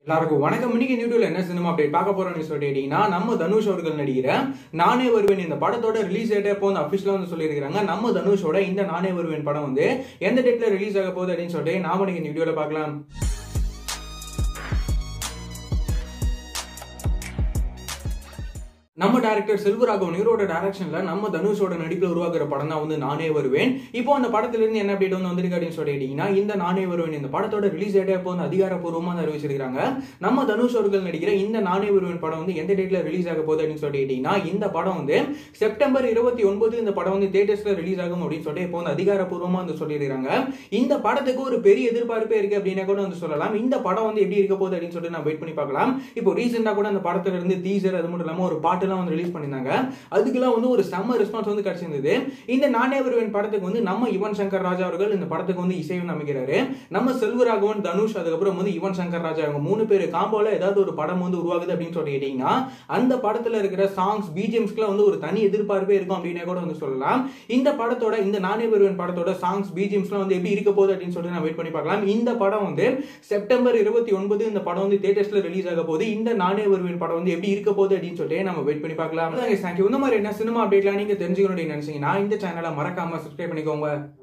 எல்லாருக்கும் வணக்கம் இன்னைக்கு யூடியூப்ல என்ன சினிமா அப்டேட் பார்க்க போறோம்னு சொல்லிட்டீங்கன்னா நம்ம தனுஷ் அவர்கள் நடிக்கிற நானே வருவேன் இந்த படத்தோட ரிலீஸ் டேட் எப்போ வந்து அபிஷியலா வந்து சொல்லியிருக்காங்க நம்ம தனுஷோட இந்த நானே வருவேன் படம் வந்து எந்த டேட்ல ரிலீஸ் ஆக போகுது அப்படின்னு சொல்லிட்டு நாம நீங்க இந்த வீடியோல பார்க்கலாம் நம்ம டேரக்டர் செல்வராகவன் இவரோட டைரக்ஷன்ல நம்ம தனுஷோட நடிப்பில் உருவாக்குற படம் தான் வந்து நானே வருவேன் இப்போ அந்த படத்துல இருந்து என்ன அப்டேட் வந்து வந்திருக்கு அப்படின்னு சொல்லிட்டீங்கன்னா இந்த நானே வருவேன் இந்த படத்தோட ரிலீஸ் டேட் எப்போ வந்து அதிகாரப்பூர்வமா வந்து அறிவிச்சிருக்காங்க நம்ம தனுஷ் அவர்கள் நடிக்கிற இந்த நானே வருவேன் படம் வந்து எந்த டேட்ல ரிலீஸ் ஆக போகுது அப்படின்னு சொல்லிட்டீங்கன்னா இந்த படம் வந்து செப்டம்பர் இருபத்தி ஒன்பது இந்த படம் வந்து தேட்டர்ஸ்ல ரிலீஸ் ஆகும் அப்படின்னு சொல்லிட்டு இப்போ வந்து அதிகாரப்பூர்வமா வந்து சொல்லியிருக்காங்க இந்த படத்துக்கு ஒரு பெரிய எதிர்பார்ப்பே இருக்கு அப்படின்னா கூட வந்து சொல்லலாம் இந்த படம் வந்து எப்படி இருக்க போகுது அப்படின்னு சொல்லிட்டு நான் வெயிட் பண்ணி பார்க்கலாம் இப்போ ரீசெண்டா கூட அந்த படத்துல இருந்து டீசர் அது மட்டும் இல்லாம ஒரு பாட்டு எல்லாம் வந்து ரிலீஸ் பண்ணியிருந்தாங்க அதுக்கெல்லாம் வந்து ஒரு செம்ம ரெஸ்பான்ஸ் வந்து கிடைச்சிருந்தது இந்த நானே வருவேன் படத்துக்கு வந்து நம்ம யுவன் சங்கர் ராஜா அவர்கள் இந்த படத்துக்கு வந்து இசையும் அமைக்கிறாரு நம்ம செல்வராகவன் தனுஷ் அதுக்கப்புறம் வந்து யுவன் சங்கர் ராஜா அவங்க மூணு பேர் காம்போல ஏதாவது ஒரு படம் வந்து உருவாகுது அப்படின்னு சொல்லி கேட்டீங்கன்னா அந்த படத்துல இருக்கிற சாங்ஸ் பிஜிஎம்ஸ்க்குலாம் வந்து ஒரு தனி எதிர்பார்ப்பே இருக்கும் அப்படின்னே கூட வந்து சொல்லலாம் இந்த படத்தோட இந்த நானே வருவேன் படத்தோட சாங்ஸ் பிஜிஎம்ஸ்லாம் வந்து எப்படி இருக்க போகுது அப்படின்னு சொல்லிட்டு நான் வெயிட் பண்ணி பார்க்கலாம் இந்த படம் வந்து செப்டம்பர் இருபத்தி ஒன்பது இந்த படம் வந்து தேட்டர்ஸ்ல ரிலீஸ் ஆக போகுது இந்த நானே வருவேன் படம் வந்து எப்படி இருக்க போகுது அப்படின்னு சொல்லிட்டு நம்ம வெயிட் பண்ணி பார்க்கலாம் தேங்க்யூ இந்த மாதிரி என்ன சினிமா அப்டேட்லாம் நீங்க தெரிஞ்சுக்கணும் அப்படின்னு நினைச்சீங்கன்னா இந்த சேனலை மறக்காம சப்ஸ்கிரைப் பண்ணிக்கோங்க